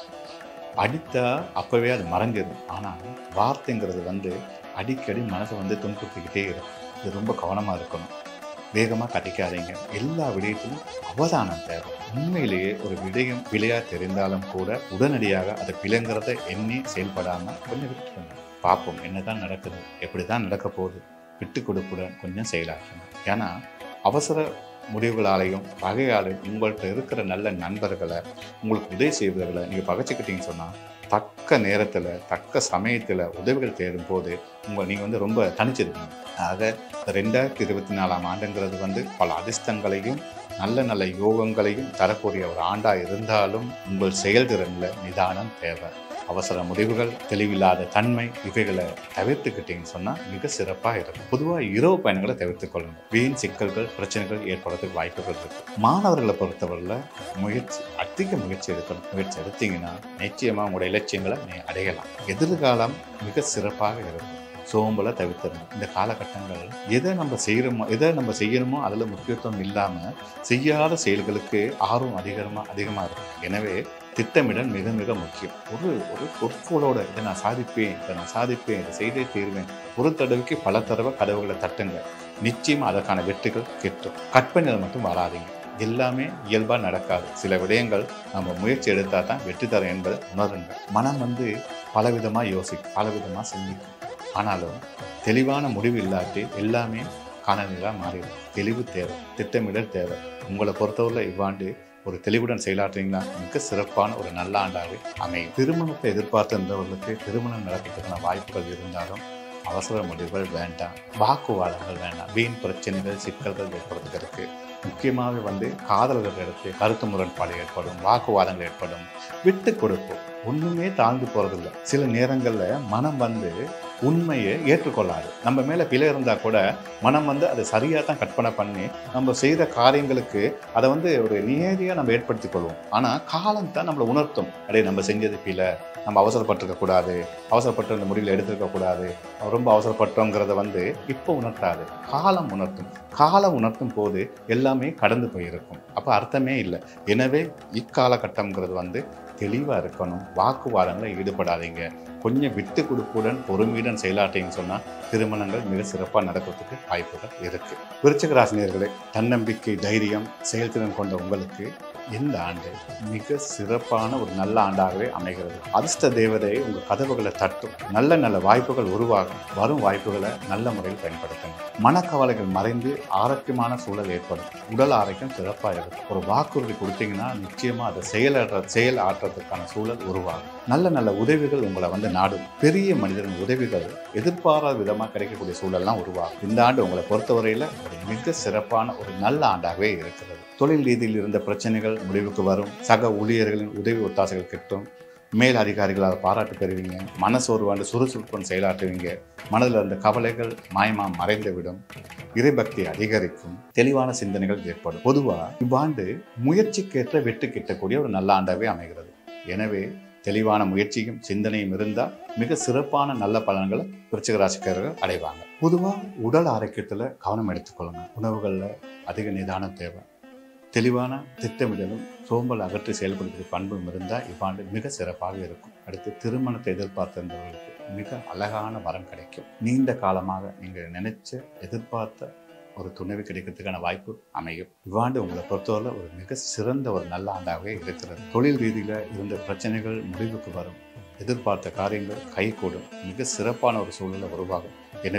அடித்தா அப்போவே அது மறைஞ்சிடும் ஆனால் வார்த்தைங்கிறது வந்து அடிக்கடி மனசை வந்து துன்புறுத்திக்கிட்டே இருக்கும் இது ரொம்ப கவனமாக இருக்கணும் வேகமாக கட்டிக்காதீங்க எல்லா விடயத்திலும் அவதானம் தேவை உண்மையிலேயே ஒரு விடயம் பிழையா தெரிந்தாலும் கூட உடனடியாக அதை பிழைங்கிறத எண்ணி செயல்படாமல் கொஞ்சம் விட்டுருங்க பார்ப்போம் என்னதான் நடக்குது எப்படி தான் நடக்க போகுது விட்டு கொடுப்புடன் கொஞ்சம் செயலாற்றணும் ஏன்னா அவசர முடிவுகளாலையும் வகையாலையும் உங்கள்கிட்ட இருக்கிற நல்ல நண்பர்களை உங்களுக்கு உதவி செய்வர்களை நீங்கள் பகைச்சிக்கிட்டீங்கன்னு சொன்னால் தக்க நேரத்தில் தக்க சமயத்தில் உதவிகள் தேடும் போது உங்கள் நீங்கள் வந்து ரொம்ப தனிச்சிருக்கீங்க ஆக ரெண்டாயிரத்தி இருபத்தி நாலாம் ஆண்டுங்கிறது வந்து பல அதிர்ஷ்டங்களையும் நல்ல நல்ல யோகங்களையும் தரக்கூடிய ஒரு ஆண்டாக இருந்தாலும் உங்கள் செயல்திறனில் நிதானம் தேவை அவசர முடிவுகள் தெளிவில்லாத தன்மை இவைகளை தவிர்த்துக்கிட்டீங்கன்னு சொன்னால் மிக சிறப்பாக இருக்கும் பொதுவாக இரவு பயணங்களை தவிர்த்து கொள்ளுங்க வீண் சிக்கல்கள் பிரச்சனைகள் ஏற்படுறதுக்கு வாய்ப்புகள் இருக்கு மாணவர்களை பொறுத்தவரையில் முயற்சி அதிக முயற்சி எடுக்கணும் முயற்சி எடுத்தீங்கன்னா நிச்சயமாக உங்களுடைய இலட்சியங்களை நீ அடையலாம் எதிர்காலம் மிக சிறப்பாக இருக்கும் சோம்பலை தவிர்த்திடணும் இந்த காலகட்டங்கள் எதை நம்ம செய்கிறோமோ எதை நம்ம செய்யணுமோ அதில் முக்கியத்துவம் இல்லாமல் செய்யாத செயல்களுக்கு ஆர்வம் அதிகமாக அதிகமாக இருக்கும் எனவே திட்டமிடல் மிக மிக முக்கியம் ஒரு ஒரு பொற்கோளோட இதை நான் சாதிப்பேன் இதை நான் சாதிப்பேன் இதை செய்தே தீர்வேன் ஒரு தடவைக்கு பல தடவை கதவுகளை தட்டுங்க நிச்சயமாக அதற்கான வெற்றிகள் கிட்டும் கற்பனையில் மட்டும் வராதீங்க எல்லாமே இயல்பாக நடக்காது சில விடயங்கள் நம்ம முயற்சி எடுத்தால் தான் வெற்றி தரும் என்பதை உணருங்க மனம் வந்து பலவிதமாக யோசிக்கும் பலவிதமாக சிந்திக்கும் ஆனாலும் தெளிவான முடிவு இல்லாட்டி எல்லாமே காணநிலாக மாறிடும் தெளிவு தேவை திட்டமிடல் தேவை உங்களை பொறுத்தவரை இவ்வாண்டு ஒரு தெளிவுடன் செயலாற்றுறீங்கன்னா மிக சிறப்பான ஒரு நல்ல ஆண்டாகவே அமையும் திருமணத்தை எதிர்பார்த்திருந்தவர்களுக்கு திருமணம் நடக்கிறதுக்கான வாய்ப்புகள் இருந்தாலும் அவசர முடிவுகள் வேண்டாம் வாக்குவாதங்கள் வேண்டாம் வீண் பிரச்சனைகள் சிக்கல்கள் ஏற்படுறதுக்கு முக்கியமாக வந்து காதலர்கள் இடத்து கருத்து முரண்பாடு ஏற்படும் வாக்குவாதங்கள் ஏற்படும் விட்டு கொடுப்போம் ஒன்றுமே தாழ்ந்து போகிறதில்ல சில நேரங்களில் மனம் வந்து உண்மையை ஏற்றுக்கொள்ளாது நம்ம மேலே பிழை இருந்தால் கூட மனம் வந்து அதை சரியாக தான் கற்பனை பண்ணி நம்ம செய்த காரியங்களுக்கு அதை வந்து ஒரு நியதியாக நம்ம ஏற்படுத்திக் கொள்வோம் ஆனால் காலம் தான் நம்மளை உணர்த்தும் அடே நம்ம செஞ்சது பிழை நம்ம அவசரப்பட்டிருக்க கூடாது அவசரப்பட்டு அந்த முடிவில் எடுத்திருக்க கூடாது ரொம்ப அவசரப்பட்டோங்கிறத வந்து இப்போ உணர்த்தாது காலம் உணர்த்தும் காலம் உணர்த்தும் போது எல்லாமே கடந்து போயிருக்கும் அப்போ அர்த்தமே இல்லை எனவே இக்காலகட்டம்ங்கிறது வந்து தெளிவாக இருக்கணும் வாக்குவாதங்களில் ஈடுபடாதீங்க கொஞ்சம் விட்டு கொடுப்புடன் பொறுமையுடன் செயலாற்றீங்கன்னு சொன்னால் திருமணங்கள் மிக சிறப்பாக நடக்கிறதுக்கு வாய்ப்புகள் இருக்குது விருச்சிக ராசினியர்களே தன்னம்பிக்கை தைரியம் செயல்திறன் கொண்ட உங்களுக்கு இந்த ஆண்டு மிக சிறப்பான ஒரு நல்ல ஆண்டாகவே அமைகிறது அதிர்ஷ்ட தேவதை உங்கள் கதவுகளை தட்டும் நல்ல நல்ல வாய்ப்புகள் உருவாகும் வரும் வாய்ப்புகளை நல்ல முறையில் பயன்படுத்துங்க மனக்கவலைகள் மறைந்து ஆரோக்கியமான சூழல் ஏற்படும் உடல் ஆரோக்கியம் சிறப்பாக இருக்கும் ஒரு வாக்குறுதி கொடுத்தீங்கன்னா நிச்சயமாக அதை செயலாற்ற செயல் ஆற்றுறதுக்கான சூழல் உருவாகும் நல்ல நல்ல உதவிகள் உங்களை வந்து நாடும் பெரிய மனிதரின் உதவிகள் எதிர்பாராத விதமாக கிடைக்கக்கூடிய சூழல்லாம் உருவாகும் இந்த ஆண்டு உங்களை பொறுத்தவரையில் ஒரு மிக சிறப்பான ஒரு நல்ல ஆண்டாகவே இருக்கிறது தொழில் ரீதியில் இருந்த பிரச்சனைகள் முடிவுக்கு வரும் சக ஊழியர்களின் உதவி ஒத்தாசைகள் கிட்டும் மேல் அதிகாரிகளால் பாராட்டு பெறுவீங்க மனசோர்வாண்டு சுறுசுறுப்புடன் செயலாற்றுவீங்க மனதில் இருந்த கவலைகள் மாயமா மறைந்துவிடும் இறைபக்தி அதிகரிக்கும் தெளிவான சிந்தனைகள் ஏற்படும் பொதுவாக இவ்வாண்டு முயற்சிக்கேற்ற வெற்றி கிட்டக்கூடிய ஒரு நல்ல ஆண்டாகவே அமைகிறது எனவே தெளிவான முயற்சியும் சிந்தனையும் இருந்தால் மிக சிறப்பான நல்ல பலன்களை விருச்சிக ராசிக்காரர்கள் அடைவாங்க பொதுவாக உடல் ஆரோக்கியத்தில் கவனம் எடுத்துக்கொள்ளுங்க உணவுகளில் அதிக நிதானம் தேவை தெளிவான திட்டமிடலும் சோம்பல் அகற்றி செயல்படுத்திய பண்பும் இருந்தால் இவ்வாண்டு மிக சிறப்பாக இருக்கும் அடுத்து திருமணத்தை எதிர்பார்த்திருந்தவர்களுக்கு மிக அழகான வரம் கிடைக்கும் நீண்ட காலமாக நீங்கள் நினைச்ச எதிர்பார்த்த ஒரு துணைவு கிடைக்கிறதுக்கான வாய்ப்பு அமையும் இவ்வாண்டு உங்களை பொறுத்தவரை ஒரு மிக சிறந்த ஒரு நல்ல ஆண்டாகவே இருக்கிறது தொழில் ரீதியில் இருந்த பிரச்சனைகள் முடிவுக்கு வரும் எதிர்பார்த்த காரியங்கள் கைகூடும் மிக சிறப்பான ஒரு சூழ்நிலை உருவாகும் எனவே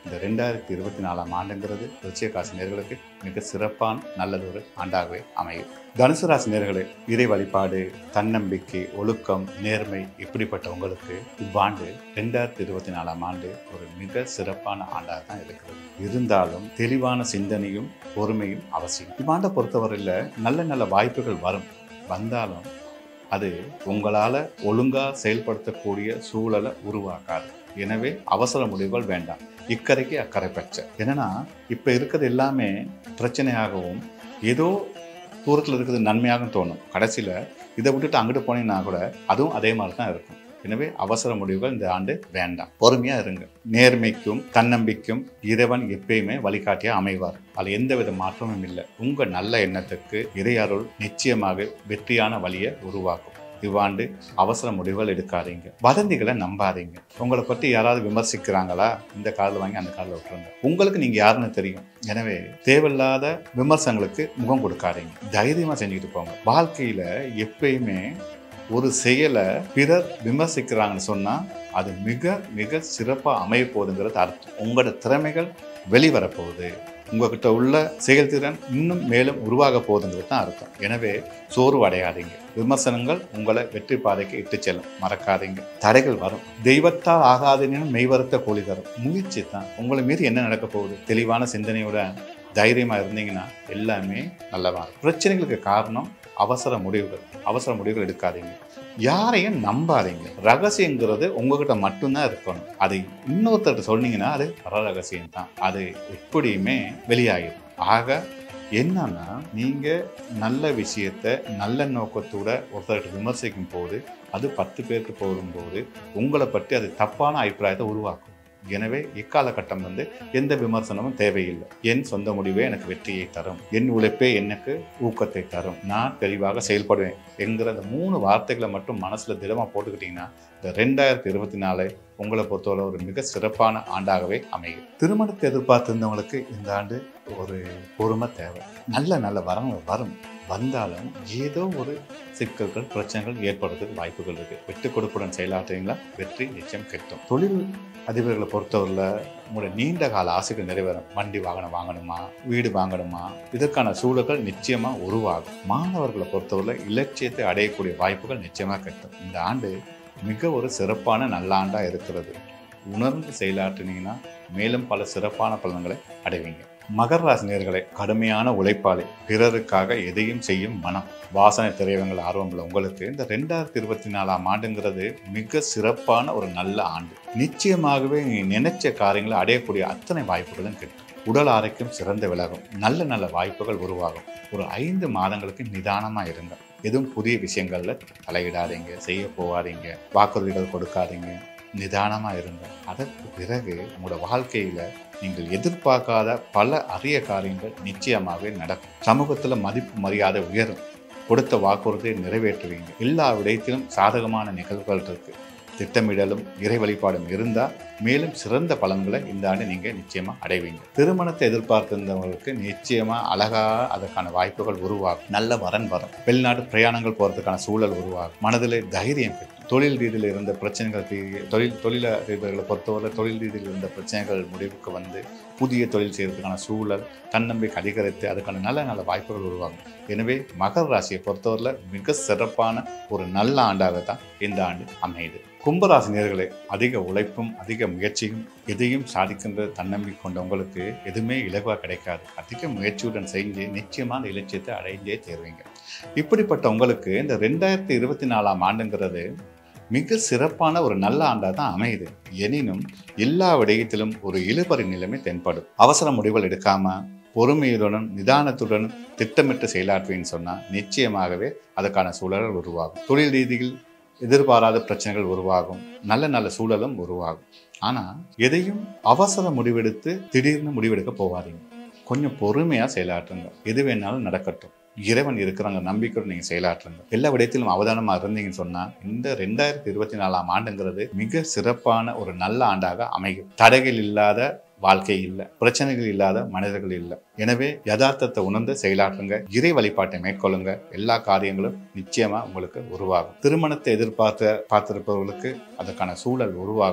இந்த ரெண்டாயிரத்தி இருபத்தி நாலாம் ஆண்டுங்கிறது ரிச்சிகராசி நேர்களுக்கு மிக சிறப்பான நல்லதொரு ஆண்டாகவே அமையும் தனுசு ராசி நேர்களே இறை வழிபாடு தன்னம்பிக்கை ஒழுக்கம் நேர்மை இப்படிப்பட்ட உங்களுக்கு இவ்வாண்டு ரெண்டாயிரத்தி இருபத்தி நாலாம் ஆண்டு ஒரு மிக சிறப்பான ஆண்டாக தான் இருக்கிறது இருந்தாலும் தெளிவான சிந்தனையும் பொறுமையும் அவசியம் இவ்வாண்டை பொறுத்தவரையில் நல்ல நல்ல வாய்ப்புகள் வரும் வந்தாலும் அது உங்களால் ஒழுங்காக செயல்படுத்தக்கூடிய சூழலை உருவாக்காது எனவே அவசர முடிவுகள் வேண்டாம் இக்கரைக்கு அக்கறை பச்சை என்னன்னா இப்போ இருக்கிறது எல்லாமே பிரச்சனையாகவும் ஏதோ தூரத்தில் இருக்கிறது நன்மையாகவும் தோணும் கடைசியில் இதை விட்டுட்டு அங்கிட்டு போனீங்கன்னா கூட அதுவும் அதே மாதிரி தான் இருக்கும் எனவே அவசர முடிவுகள் இந்த ஆண்டு வேண்டாம் பொறுமையா இருங்க நேர்மைக்கும் தன்னம்பிக்கும் இறைவன் எப்பயுமே வழிகாட்டியா அமைவார் அதில் எந்த வித மாற்றமும் இல்லை உங்க நல்ல எண்ணத்துக்கு இறையருள் நிச்சயமாக வெற்றியான வழியை உருவாக்கும் இவ்வாண்டு அவசர முடிவுகள் எடுக்காதீங்க வதந்திகளை நம்பாதீங்க உங்களை பற்றி யாராவது விமர்சிக்கிறாங்களா இந்த காலில் வாங்கி அந்த காலில் விட்டுருங்க உங்களுக்கு நீங்க யாருன்னு தெரியும் எனவே தேவையில்லாத விமர்சனங்களுக்கு முகம் கொடுக்காதீங்க தைரியமா செஞ்சுக்கிட்டு போங்க வாழ்க்கையில எப்பயுமே ஒரு செயலை பிறர் விமர்சிக்கிறாங்கன்னு சொன்னால் அது மிக மிக சிறப்பாக அமைய போகுதுங்கிறது அர்த்தம் உங்களோட திறமைகள் வெளிவரப்போகுது உங்ககிட்ட உள்ள செயல்திறன் இன்னும் மேலும் உருவாக போகுதுங்கிறது தான் அர்த்தம் எனவே சோர்வு அடையாதீங்க விமர்சனங்கள் உங்களை வெற்றி பாதைக்கு இட்டு செல்லும் மறக்காதீங்க தடைகள் வரும் தெய்வத்தால் ஆகாதீங்கன்னு மெய்வருத்த கூலி தரும் முயற்சி தான் உங்களை மீறி என்ன நடக்க போகுது தெளிவான சிந்தனையோட தைரியமாக இருந்தீங்கன்னா எல்லாமே நல்லதா இருக்கும் பிரச்சனைகளுக்கு காரணம் அவசர முடிவுகள் அவசர முடிவுகள் எடுக்காதீங்க யாரையும் நம்பாதீங்க ரகசியங்கிறது உங்ககிட்ட மட்டும்தான் இருக்கணும் அதை இன்னொருத்தர்கிட்ட சொன்னீங்கன்னா அது பர ரகசியம் தான் அது எப்படியுமே வெளியாகிடும் ஆக என்னன்னா நீங்க நல்ல விஷயத்த நல்ல நோக்கத்தோட ஒருத்தர்கிட்ட விமர்சிக்கும் போது அது பத்து பேருக்கு போகும்போது உங்களை பற்றி அது தப்பான அபிப்பிராயத்தை உருவாக்கும் எனவே இக்காலகட்டம் வந்து எந்த விமர்சனமும் தேவையில்லை என் சொந்த முடிவே எனக்கு வெற்றியை தரும் என் உழைப்பே எனக்கு ஊக்கத்தை தரும் நான் தெளிவாக செயல்படுவேன் என்கிற அந்த மூணு வார்த்தைகளை மட்டும் மனசுல திடமா போட்டுக்கிட்டீங்கன்னா இந்த ரெண்டாயிரத்தி இருபத்தி நாலு உங்களை பொறுத்தவரை ஒரு மிக சிறப்பான ஆண்டாகவே அமையும் திருமணத்தை எதிர்பார்த்திருந்தவங்களுக்கு இந்த ஆண்டு ஒரு பொறுமை தேவை நல்ல நல்ல வரங்கள் வரும் வந்தாலும் ஏதோ ஒரு சிக்கல்கள் பிரச்சனைகள் ஏற்படுறதுக்கு வாய்ப்புகள் இருக்கு விட்டு கொடுப்புடன் செயலாற்றுறீங்களா வெற்றி நிச்சயம் கிட்டும் தொழில் அதிபர்களை பொறுத்தவரையில் உங்களுடைய நீண்ட கால ஆசைகள் நிறைவேறும் வண்டி வாகனம் வாங்கணுமா வீடு வாங்கணுமா இதற்கான சூழல்கள் நிச்சயமா உருவாகும் மாணவர்களை பொறுத்தவரை இலட்சியத்தை அடையக்கூடிய வாய்ப்புகள் நிச்சயமா கிட்டும் இந்த ஆண்டு மிக ஒரு சிறப்பான நல்லாண்டா இருக்கிறது உணர்ந்து செயலாற்றினீங்கன்னா மேலும் பல சிறப்பான பலன்களை அடைவீங்க மகர ராசி நேயர்களே கடுமையான உழைப்பாளி பிறருக்காக எதையும் செய்யும் மனம் வாசனை திரையவங்கள் ஆர்வமுள்ள உங்களுக்கு இந்த ரெண்டாயிரத்தி இருபத்தி நாலாம் ஆண்டுங்கிறது மிக சிறப்பான ஒரு நல்ல ஆண்டு நிச்சயமாகவே நீ நினைச்ச காரியங்களை அடையக்கூடிய அத்தனை வாய்ப்புகளும் கிட்டும் உடல் ஆரோக்கியம் சிறந்த விலகும் நல்ல நல்ல வாய்ப்புகள் உருவாகும் ஒரு ஐந்து மாதங்களுக்கு நிதானமாக இருங்க எதுவும் புதிய விஷயங்களில் தலையிடாதீங்க செய்ய போகாதீங்க வாக்குறுதிகள் கொடுக்காதீங்க நிதானமாக இருங்க அதற்கு பிறகு உங்களோட வாழ்க்கையில் நீங்கள் எதிர்பார்க்காத பல அரிய காரியங்கள் நிச்சயமாகவே நடக்கும் சமூகத்தில் மதிப்பு மரியாதை உயரும் கொடுத்த வாக்குறுதியை நிறைவேற்றுவீங்க எல்லா விடயத்திலும் சாதகமான நிகழ்வுகள் இருக்கு திட்டமிடலும் இறை வழிபாடும் இருந்தால் மேலும் சிறந்த பலன்களை இந்த ஆண்டு நீங்கள் நிச்சயமாக அடைவீங்க திருமணத்தை எதிர்பார்த்திருந்தவங்களுக்கு நிச்சயமாக அழகாக அதற்கான வாய்ப்புகள் உருவாகும் நல்ல வரன் வரும் வெளிநாட்டு பிரயாணங்கள் போகிறதுக்கான சூழல் உருவாகும் மனதில் தைரியம் பெற்று தொழில் ரீதியில் இருந்த பிரச்சனைகள் தீ- தொழில் தொழிலதிபர்களை பொறுத்தவரை தொழில் ரீதியில் இருந்த பிரச்சனைகள் முடிவுக்கு வந்து புதிய தொழில் செய்யறதுக்கான சூழல் தன்னம்பிக்கை அதிகரித்து அதுக்கான நல்ல நல்ல வாய்ப்புகள் உருவாகும் எனவே மகர ராசியை பொறுத்தவரையில் மிக சிறப்பான ஒரு நல்ல ஆண்டாக தான் இந்த ஆண்டு அமையுது கும்பராசி நேர்களே அதிக உழைப்பும் அதிக முயற்சியும் எதையும் சாதிக்கின்ற தன்னம்பிக்கை கொண்ட உங்களுக்கு எதுவுமே இலகுவாக கிடைக்காது அதிக முயற்சியுடன் செஞ்சு நிச்சயமாக அந்த இலட்சியத்தை அடைந்தே தேர்வீங்க இப்படிப்பட்ட உங்களுக்கு இந்த ரெண்டாயிரத்தி இருபத்தி நாலாம் ஆண்டுங்கிறது மிக சிறப்பான ஒரு நல்ல ஆண்டாக தான் அமையுது எனினும் எல்லா விடயத்திலும் ஒரு இழுபறி நிலைமை தென்படும் அவசர முடிவுகள் எடுக்காம பொறுமையுடன் நிதானத்துடன் திட்டமிட்டு செயலாற்றுவேன்னு சொன்னால் நிச்சயமாகவே அதற்கான சூழல் உருவாகும் தொழில் ரீதியில் எதிர்பாராத பிரச்சனைகள் உருவாகும் நல்ல நல்ல சூழலும் உருவாகும் ஆனால் எதையும் அவசர முடிவெடுத்து திடீர்னு முடிவெடுக்க போகாதீங்க கொஞ்சம் பொறுமையாக செயலாற்றுங்க எது வேணாலும் நடக்கட்டும் இறைவன் இருக்கிறாங்க நம்பிக்கையோடு நீங்கள் செயலாற்றுங்க எல்லா விடயத்திலும் அவதானமாக இருந்தீங்கன்னு சொன்னால் இந்த ரெண்டாயிரத்தி இருபத்தி நாலாம் ஆண்டுங்கிறது மிக சிறப்பான ஒரு நல்ல ஆண்டாக அமையும் தடைகள் இல்லாத வாழ்க்கை இல்லை பிரச்சனைகள் இல்லாத மனிதர்கள் இல்லை எனவே யதார்த்தத்தை உணர்ந்து செயலாற்றுங்க இறை வழிபாட்டை மேற்கொள்ளுங்க எல்லா காரியங்களும் நிச்சயமா உங்களுக்கு உருவாகும் திருமணத்தை எதிர்பார்த்த பார்த்திருப்பவர்களுக்கு அதற்கான சூழல் உருவாகும்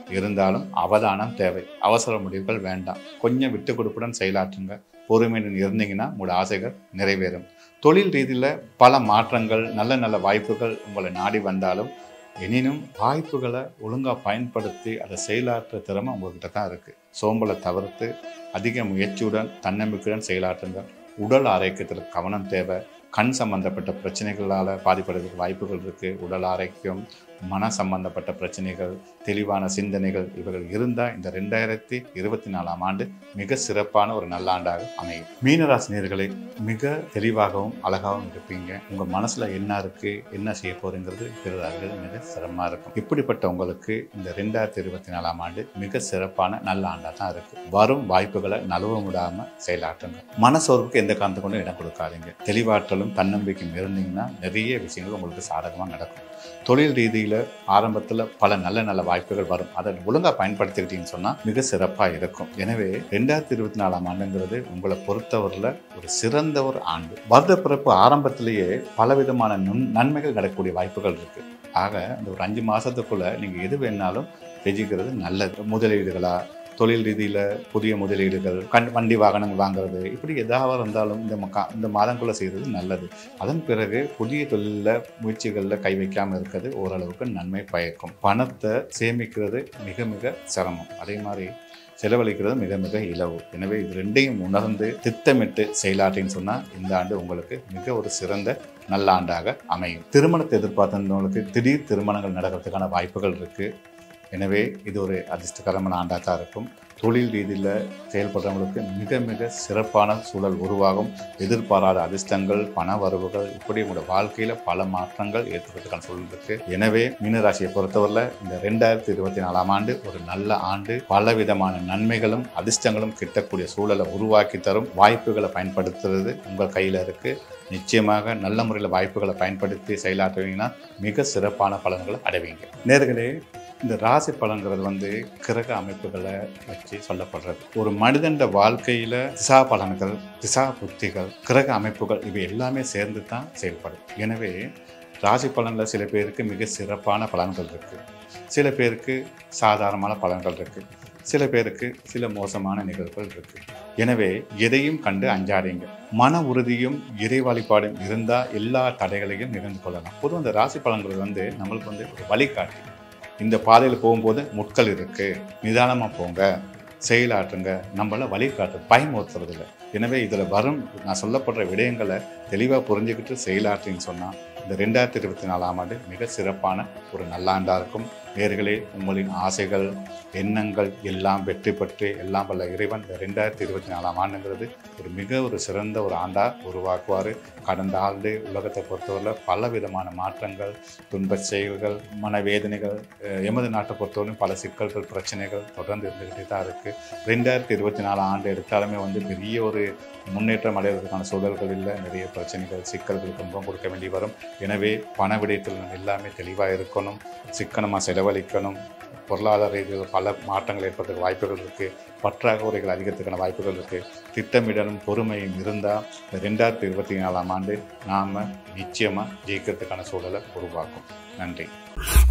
இருந்தாலும் அவதானம் தேவை அவசர முடிவுகள் வேண்டாம் கொஞ்சம் விட்டு கொடுப்புடன் செயலாற்றுங்க பொறுமையுடன் இருந்தீங்கன்னா உங்களோட ஆசைகள் நிறைவேறும் தொழில் ரீதியில் பல மாற்றங்கள் நல்ல நல்ல வாய்ப்புகள் உங்களை நாடி வந்தாலும் எனினும் வாய்ப்புகளை ஒழுங்காக பயன்படுத்தி அதை செயலாற்ற திறமை உங்கள்கிட்ட தான் இருக்குது சோம்பலை தவிர்த்து அதிக முயற்சியுடன் தன்னம்பிக்கையுடன் செயலாற்றுங்க உடல் ஆரோக்கியத்தில் கவனம் தேவை கண் சம்பந்தப்பட்ட பிரச்சனைகளால் பாதிப்படுறதுக்கு வாய்ப்புகள் இருக்குது உடல் ஆரோக்கியம் மன சம்பந்தப்பட்ட பிரச்சனைகள் தெளிவான சிந்தனைகள் இவர்கள் இருந்தால் இந்த ரெண்டாயிரத்தி இருபத்தி நாலாம் ஆண்டு மிக சிறப்பான ஒரு நல்ல ஆண்டாக அமையும் மீனராசினியர்களை மிக தெளிவாகவும் அழகாகவும் இருப்பீங்க உங்கள் மனசில் என்ன இருக்குது என்ன செய்ய போகிறீங்கிறது பிறகு மிக சிரமமாக இருக்கும் இப்படிப்பட்ட உங்களுக்கு இந்த ரெண்டாயிரத்தி இருபத்தி நாலாம் ஆண்டு மிக சிறப்பான நல்ல ஆண்டாக தான் இருக்குது வரும் வாய்ப்புகளை நழுவ விடாமல் செயலாற்றுங்க மனசோர்வுக்கு எந்த காரணத்தை கொண்டும் இடம் கொடுக்காதீங்க தெளிவாற்றலும் தன்னம்பிக்கையும் இருந்தீங்கன்னா நிறைய விஷயங்கள் உங்களுக்கு சாதகமாக நடக்கும் தொழில் ரீதியில் ஆரம்பத்தில் பல நல்ல நல்ல வாய்ப்புகள் வரும் அதை ஒழுங்காக பயன்படுத்திக்கிட்டீங்கன்னு சொன்னால் மிக சிறப்பாக இருக்கும் எனவே ரெண்டாயிரத்தி இருபத்தி நாலாம் ஆண்டுங்கிறது உங்களை பொறுத்தவரையில் ஒரு சிறந்த ஒரு ஆண்டு வருட பிறப்பு ஆரம்பத்திலேயே பலவிதமான நுண் நன்மைகள் நடக்கக்கூடிய வாய்ப்புகள் இருக்குது ஆக இந்த ஒரு அஞ்சு மாதத்துக்குள்ளே நீங்கள் எது வேணாலும் செஞ்சுக்கிறது நல்லது முதலீடுகளா தொழில் ரீதியில் புதிய முதலீடுகள் கண் வண்டி வாகனங்கள் வாங்குறது இப்படி எதாவது இருந்தாலும் இந்த மக்கா இந்த மாதங்குள்ளே செய்கிறது நல்லது அதன் பிறகு புதிய தொழிலில் முயற்சிகளில் கை வைக்காமல் இருக்கிறது ஓரளவுக்கு நன்மை பயக்கும் பணத்தை சேமிக்கிறது மிக மிக சிரமம் அதே மாதிரி செலவழிக்கிறது மிக மிக இலவு எனவே இது ரெண்டையும் உணர்ந்து திட்டமிட்டு செயலாற்றின்னு சொன்னால் இந்த ஆண்டு உங்களுக்கு மிக ஒரு சிறந்த நல்ல ஆண்டாக அமையும் திருமணத்தை எதிர்பார்த்தவங்களுக்கு திடீர் திருமணங்கள் நடக்கிறதுக்கான வாய்ப்புகள் இருக்குது எனவே இது ஒரு அதிர்ஷ்டகரமான ஆண்டாக தான் இருக்கும் தொழில் ரீதியில் செயல்படுறவங்களுக்கு மிக மிக சிறப்பான சூழல் உருவாகும் எதிர்பாராத அதிர்ஷ்டங்கள் பண வரவுகள் இப்படி உங்களோட வாழ்க்கையில் பல மாற்றங்கள் ஏற்படுறதுக்கான சூழல் இருக்கு எனவே மீனராசியை பொறுத்தவரையில் இந்த ரெண்டாயிரத்தி இருபத்தி நாலாம் ஆண்டு ஒரு நல்ல ஆண்டு பல விதமான நன்மைகளும் அதிர்ஷ்டங்களும் கிட்டக்கூடிய சூழலை உருவாக்கி தரும் வாய்ப்புகளை பயன்படுத்துறது உங்கள் கையில் இருக்கு நிச்சயமாக நல்ல முறையில் வாய்ப்புகளை பயன்படுத்தி செயலாற்றுவீங்கன்னா மிக சிறப்பான பலன்களை அடைவீங்க நேர்களே இந்த ராசி பலன்கிறது வந்து கிரக அமைப்புகளை வச்சு சொல்லப்படுறது ஒரு மனிதன் வாழ்க்கையில் திசா பலன்கள் திசா புத்திகள் கிரக அமைப்புகள் இவை எல்லாமே சேர்ந்து தான் செயல்படும் எனவே ராசி பலனில் சில பேருக்கு மிக சிறப்பான பலன்கள் இருக்குது சில பேருக்கு சாதாரணமான பலன்கள் இருக்குது சில பேருக்கு சில மோசமான நிகழ்வுகள் இருக்குது எனவே எதையும் கண்டு அஞ்சாதீங்க மன உறுதியும் இறை வழிபாடும் இருந்தால் எல்லா தடைகளையும் நிகழ்ந்து கொள்ளலாம் பொதுவாக இந்த ராசி பலன்கள் வந்து நம்மளுக்கு வந்து ஒரு வழிகாட்டி இந்த பாதையில் போகும்போது முட்கள் இருக்குது நிதானமாக போங்க செயலாற்றுங்க நம்மள வழிகாட்டு பயமுறுத்துறது இல்லை எனவே இதில் வரும் நான் சொல்லப்படுற விடயங்களை தெளிவாக புரிஞ்சுக்கிட்டு செயலாற்றின்னு சொன்னால் இந்த ரெண்டாயிரத்தி இருபத்தி நாலாம் ஆண்டு மிக சிறப்பான ஒரு நல்லாண்டாக இருக்கும் நேர்களே உங்களின் ஆசைகள் எண்ணங்கள் எல்லாம் வெற்றி பெற்று எல்லாம் வல்ல இறைவன் இந்த ரெண்டாயிரத்தி இருபத்தி நாலாம் ஆண்டுங்கிறது ஒரு மிக ஒரு சிறந்த ஒரு ஆண்டாக உருவாக்குவார் கடந்த ஆண்டு உலகத்தை பொறுத்தவரை பல விதமான மாற்றங்கள் துன்பச் செயல்கள் மனவேதனைகள் அஹ், எமது நாட்டை பொறுத்தவரையும் பல சிக்கல்கள் பிரச்சனைகள் தொடர்ந்து இருந்துக்கிட்டே தான் இருக்குது ரெண்டாயிரத்தி இருபத்தி நாலு ஆண்டு எடுத்தாலுமே வந்து பெரிய ஒரு முன்னேற்றம் அடைவதற்கான சூழல்கள் இல்லை நிறைய பிரச்சனைகள் சிக்கல்களுக்கு ரொம்ப கொடுக்க வேண்டி வரும் எனவே பண விடயத்தில் நம்ம எல்லாமே தெளிவாக இருக்கணும் சிக்கனமாக செலவழிக்கணும் பொருளாதார ரீதியில் பல மாற்றங்கள் ஏற்படுறதுக்கு வாய்ப்புகள் இருக்குது பற்றாக்குறைகள் அதிகத்துக்கான வாய்ப்புகள் இருக்குது திட்டமிடலும் பொறுமையும் இருந்தால் இந்த ரெண்டாயிரத்தி இருபத்தி நாலாம் ஆண்டு நாம் நிச்சயமாக ஜெயிக்கிறதுக்கான சூழலை உருவாக்கும் நன்றி